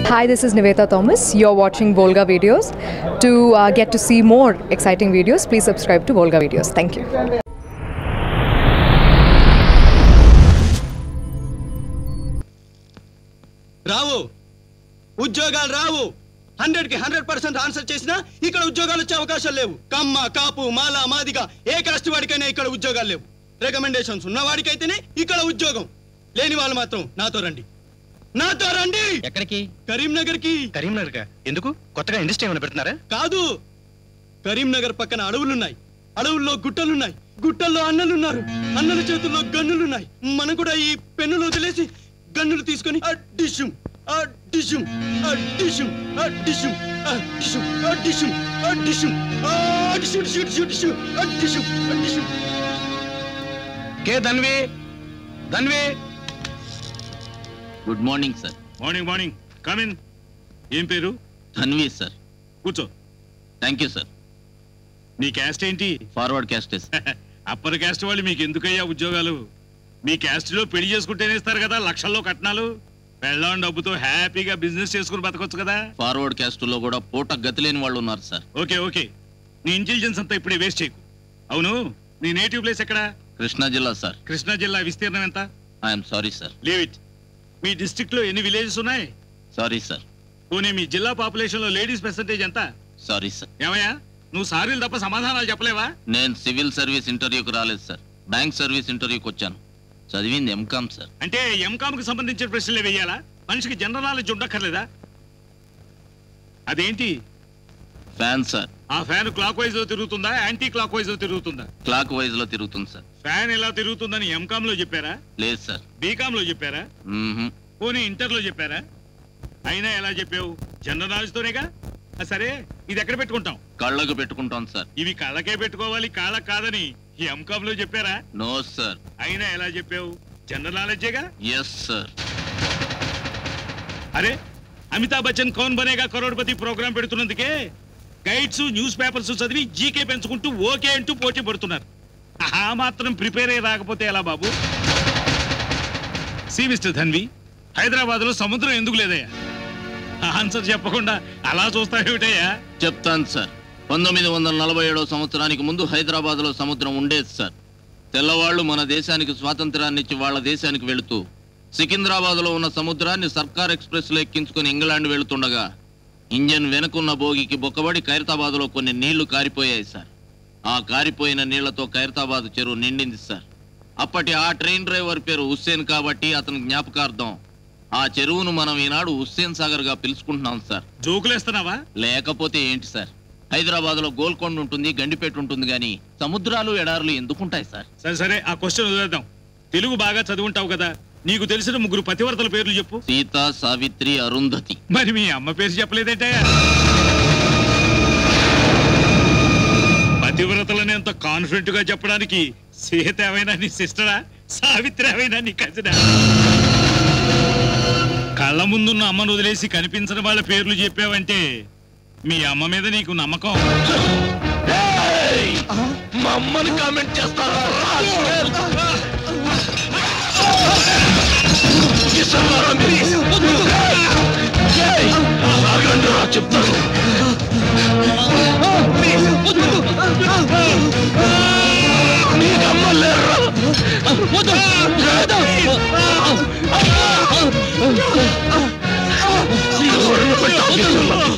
Hi, this is Niveta Thomas. You're watching Volga Videos. To uh, get to see more exciting videos, please subscribe to Volga Videos. Thank you. రావు ఉద్యోగాలు రావు hundred కి hundred percent answer చేసినా ఇక్కడ ఉద్యోగాలు వచ్చే అవకాశాలు లేవు కమ్మ కాపు మాల మాదిగా ఏ కాస్ట్ వాడికైనా ఇక్కడ ఉద్యోగాలు లేవు రికమెండేషన్స్ ఉన్న వాడికైతేనే ఇక్కడ ఉద్యోగం లేని వాళ్ళు మాత్రం నాతో రండి నాతో రండి ఎక్కడికి కరీంనగర్ కి కరీంనగర్ ఎందుకు కొత్తగా ఇండస్ట్రీ ఏమైనా పెడుతున్నారా కాదు కరీంనగర్ పక్కన అడవులున్నాయి అడవుల్లో గుట్టలున్నాయి గుట్టల్లో అన్నలున్నారు అన్నల చేతుల్లో గన్నులున్నాయి మనం కూడా ఈ పెన్నులు వదిలేసి గన్నులు తీసుకొని అడ్డిషుం అడ్డిషుం అడ్డిషుం అడ్డిషుం అడ్డిషుం అడ్డిషుం అడ్డిషుం అడ్డిషుం డిషు డిషు డిషు అడ్డిషుం అడ్డిషుం కే Dhanvi Dhanvi good morning sir morning morning come in ఏం పేరు ధన్వి సార్ కూర్చో థ్యాంక్ యూ సార్ నీ క్యాస్ట్ ఏంటి ఫార్వర్డ్ క్యాస్టెస్ అప్పర్ క్యాస్ట్ వాళ్ళు మీకు ఎందుకయ్యా ఉద్యోగాలు మీ క్యాస్ట్ లో పెళ్లి చేసుకుంటేనే ఇస్తారు కదా లక్షల్లో కట్నాలు పెళ్ళం డబ్బుతో హ్యాపీగా బిజినెస్ చేసుకుని బతకొచ్చు కదా ఫార్వర్డ్ క్యాస్ట్ లో కూడా పూట గతి లేని వాళ్ళు ఉన్నారు సార్ ఓకే ఓకే నీ ఇంటెలిజెన్స్ అంతా ఇప్పుడే వేస్ట్ చేయకు అవును నీ నేటివ్ ప్లేస్ ఎక్కడ కృష్ణా జిల్లా సార్ కృష్ణా జిల్లా విస్తీర్ణం ఎంత I'm sorry sir leave it మీ డిస్ట్రిక్ట్ లో ఎన్ని విలేజెస్ ఉన్నాయి సారీ సార్ పోనీ మీ జిల్లా పాపులేషన్ లో లేడీస్ పర్సంటేజ్ ఎంత సారీ సార్ ఏమయ్యా నువ్వు సారీలు తప్ప సమాధానాలు చెప్పలేవా నేను సివిల్ సర్వీస్ ఇంటర్వ్యూకి రాలేదు సార్ బ్యాంక్ సర్వీస్ ఇంటర్వ్యూకి వచ్చాను చదివింది ఎంకామ్ సార్ అంటే ఎంకామ్ కి సంబంధించిన ప్రశ్నలే వేయాలా మనిషికి జనరల్ నాలెడ్జ్ ఉండక్కర్లేదా అదేంటి ఫ్యాన్ సార్ ఆ ఫ్యాన్ క్లాక్ వైజ్ లో తిరుగుతుందా యాంటీ క్లాక్ వైజ్ లో తిరుగుతుందా క్లాక్ వైజ్ లో తిరుగుతుంది సార్ ఫ్యాన్ ఎలా తిరుగుతుందని ఎంకామ్ లో చెప్పారా లేదు సార్ బీకామ్ లో చెప్పారా మ్మ్హ్మ్. పోనీ ఇంటర్ లో చెప్పారా అయినా ఎలా చెప్పావు జనరల్ నాలెడ్జ్ తోనేగా ఆ, సరే ఇది ఎక్కడ పెట్టుకుంటాం కళ్ళకు పెట్టుకుంటాం సార్ ఇవి కళ్ళకే పెట్టుకోవాలి కాళ్ళకు కాదని ఎంకామ్ లో చెప్పారా నో సార్ అయినా ఎలా చెప్పావు జనరల్ నాలెడ్జేగా ఎస్ సార్ అరే అమితాబ్ బచ్చన్ కౌన్ బనేగా కరోడ్పతి ప్రోగ్రాం పెడుతున్నందుకే గైడ్స్ న్యూస్ పేపర్స్ చదివి జీకే పెంచుకుంటూ ఓకే అంటూ పోటీ పడుతున్నారు ఆ మాత్రం ప్రిపేర్ అయ్యి రాకపోతే ఎలా బాబు సి మిస్టర్ ధన్వి హైదరాబాద్ లో సముద్రం ఎందుకు లేదయ్యా ఆన్సర్ చెప్పకుండా అలా చూస్తావేమిటయ్యా చెప్తాను సార్ పంతొమ్మిది వందల నలభై ఏడవ సంవత్సరానికి ముందు హైదరాబాద్ లో సముద్రం ఉండేది సార్ తెల్లవాళ్ళు మన దేశానికి స్వాతంత్రాన్ని ఇచ్చి వాళ్ళ దేశానికి వెళుతూ సికింద్రాబాద్ లో ఉన్న సముద్రాన్ని సర్కార్ ఎక్స్ప్రెస్ లో ఎక్కించుకుని ఇంగ్లాండ్ వెళుతుండగా ఇంజన్ వెనుకున్న బోగికి బొక్కబడి ఖైరతాబాద్ లో కొన్ని నీళ్లు కారిపోయాయి సార్ ఆ కారిపోయిన నీళ్లతో ఖైరతాబాద్ చెరువు నిండింది సార్ అప్పటి ఆ ట్రైన్ డ్రైవర్ పేరు హుస్సేన్ కాబట్టి అతని జ్ఞాపకార్థం ఆ చెరువును మనం ఈనాడు హుస్సేన్ సాగర్ గా పిలుచుకుంటున్నాం సార్ జోకులేస్తున్నావా లేకపోతే ఏంటి సార్ హైదరాబాద్ లో గోల్కొండ ఉంటుంది గండిపేట ఉంటుంది గాని సముద్రాలు ఎడారులు ఎందుకుంటాయి సార్ సరే సరే ఆ క్వశ్చన్ వదిలేద్దాం తెలుగు బాగా చదువుంటావు కదా నీకు తెలిసిన ముగ్గురు పతివర్తల పేర్లు చెప్పు సీత సావిత్రి అరుంధతి మరి మీ అమ్మ పేరు చెప్పలేదంటే పతివ్రతలని అంత కాన్ఫిడెంట్ గా చెప్పడానికి సీత ఏమైనా నీ సిస్టరా సావిత్రి ఏమైనా నీ కజినా కళ్ళ ముందున్న అమ్మను వదిలేసి కనిపించిన వాళ్ళ పేర్లు చెప్పావంటే మీ అమ్మ మీద నీకు నమ్మకం మా అమ్మని కామెంట్ చేస్తారా చెప్తాను నీకు అమ్మ లేరురా? ఎవరిని పెట్టి ఆఫీసులో?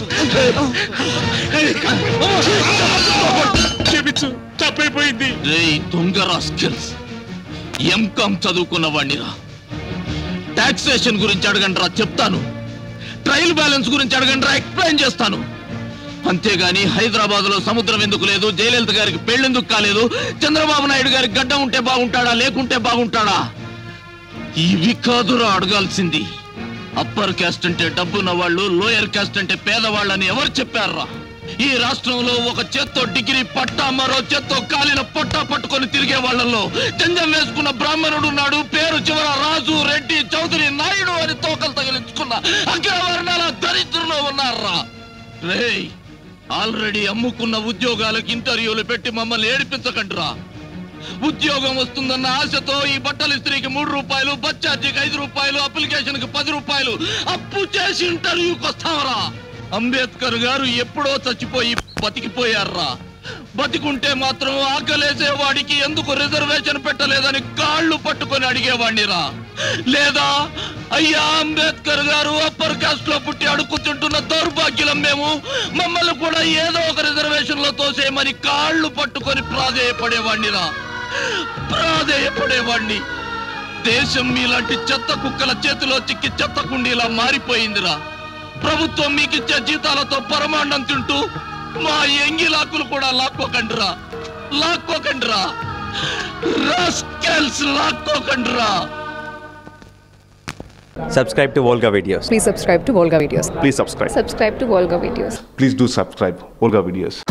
క్షమించు తప్పైపోయింది రేయ్ దొంగ రాస్కెల్స్ ఎంకామ్ చదువుకున్న వాడినిరా టాక్సేషన్ గురించి అడగండిరా చెప్తాను ట్రయల్ బ్యాలెన్స్ గురించి అడగండిరా ఎక్స్ప్లెయిన్ చేస్తాను అంతేగాని హైదరాబాద్ లో సముద్రం ఎందుకు లేదు జయలలిత గారికి పెళ్ళెందుకు కాలేదు చంద్రబాబు నాయుడు గారికి గడ్డ ఉంటే బాగుంటాడా లేకుంటే బాగుంటాడా ఇవి కాదురా అడగాల్సింది అప్పర్ క్యాస్ట్ అంటే డబ్బున్న వాళ్ళు లోయర్ క్యాస్ట్ అంటే పేదవాళ్ళని ఎవరు చెప్పారా ఈ రాష్ట్రంలో ఒక చేత్తో డిగ్రీ పట్టా మరో చేత్తో కాలిన పొట్టా పట్టుకొని తిరిగే వాళ్ళల్లో జంజం వేసుకున్న బ్రాహ్మణుడు ఉన్నాడు పేరు చివర రాజు రెడ్డి చౌదరి నాయుడు అని తోకలు తగిలించుకున్న అగ్రవర్ణాల దరిద్రులు ఉన్నారా రేయ్ ఆల్రెడీ అమ్ముకున్న ఉద్యోగాలకు ఇంటర్వ్యూలు పెట్టి మమ్మల్ని ఏడిపించకండిరా ఉద్యోగం వస్తుందన్న ఆశతో ఈ బట్టల ఇస్త్రీకి మూడు రూపాయలు బస్ ఛార్జీకి ఐదు రూపాయలు అప్లికేషన్ కి పది రూపాయలు అప్పు చేసి ఇంటర్వ్యూకి వస్తావరా అంబేద్కర్ గారు ఎప్పుడో చచ్చిపోయి బతికిపోయారా బతికుంటే మాత్రం ఆకలేసే వాడికి ఎందుకు రిజర్వేషన్ పెట్టలేదని కాళ్ళు పట్టుకొని అడిగేవాడినిరా లేదా అయ్యా అంబేద్కర్ గారు అప్పర్ కాస్ట్ లో పుట్టి అడుక్కుతుంటున్న దౌర్భాగ్యులం మేము మమ్మల్ని కూడా ఏదో ఒక రిజర్వేషన్ లో తోసేయమని కాళ్ళు పట్టుకొని ప్రాధేయపడేవాడినిరా ప్రాధేయపడేవాడిని దేశం మీలాంటి చెత్త కుక్కల చేతిలో చిక్కి చెత్త కుండీలా మారిపోయిందిరా ప్రభుత్వం మీకిచ్చే జీతాలతో పరమాండం తింటూ మా ఎంగిలాకులు కూడా లాక్కోకండిరా లాక్కోకండిరా రాస్కెల్స్ లాక్కోకండిరా subscribe to Volga videos. Please subscribe to Volga Videos. Please subscribe. subscribe to Volga videos. Please do subscribe. Olga Videos.